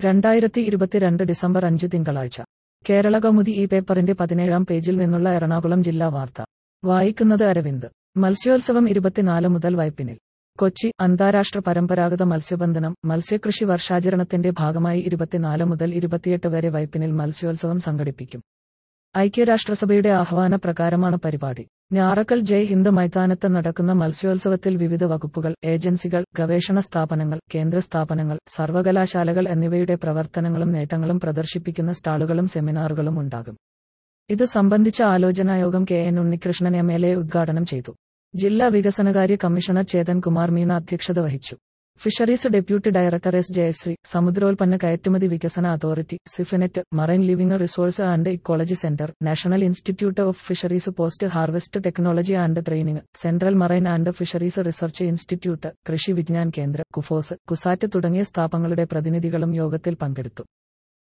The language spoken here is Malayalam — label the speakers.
Speaker 1: രണ്ടായിരത്തി ഇരുപത്തിരണ്ട് ഡിസംബർ അഞ്ച് തിങ്കളാഴ്ച കേരള കൗമുദി ഈ പേപ്പറിന്റെ പതിനേഴാം പേജിൽ നിന്നുള്ള എറണാകുളം ജില്ലാ വാർത്ത വായിക്കുന്നത് അരവിന്ദ് മത്സ്യോത്സവം ഇരുപത്തിനാല് മുതൽ വൈപ്പിനിൽ കൊച്ചി അന്താരാഷ്ട്ര പരമ്പരാഗത മത്സ്യബന്ധനം മത്സ്യകൃഷി വർഷാചരണത്തിന്റെ ഭാഗമായി ഇരുപത്തിനാല് മുതൽ ഇരുപത്തിയെട്ട് വരെ വൈപ്പിനിൽ മത്സ്യോത്സവം സംഘടിപ്പിക്കും ഐക്യരാഷ്ട്രസഭയുടെ ആഹ്വാന പ്രകാരമാണ് പരിപാടി ഞാറക്കൽ ജയ് ഹിന്ദ് മൈതാനത്ത് നടക്കുന്ന മത്സ്യോത്സവത്തിൽ വിവിധ വകുപ്പുകൾ ഏജൻസികൾ ഗവേഷണ സ്ഥാപനങ്ങൾ കേന്ദ്ര സ്ഥാപനങ്ങൾ സർവകലാശാലകൾ എന്നിവയുടെ പ്രവർത്തനങ്ങളും നേട്ടങ്ങളും പ്രദർശിപ്പിക്കുന്ന സ്റ്റാളുകളും സെമിനാറുകളും ഉണ്ടാകും ഇത് സംബന്ധിച്ച ആലോചനായോഗം K N Unnikrishnan M L A ഉദ്ഘാടനം ചെയ്തു ജില്ലാ വികസനകാര്യ കമ്മീഷണർ ചേതൻ കുമാർ മീണ അധ്യക്ഷത വഹിച്ചു fisheries deputy director S Jayashree സമുദ്രോൽപ്പന്ന കയറ്റുമതി വികസന authority CIFNET marine living resource and ecology centre national institute of fisheries post harvest technology and training central marine and fisheries research institute Krishi Vigyan കേന്ദ്ര കുഫോസ് കുസാറ്റ് തുടങ്ങിയ സ്ഥാപനങ്ങളുടെ പ്രതിനിധികളും യോഗത്തിൽ പങ്കെടുത്തു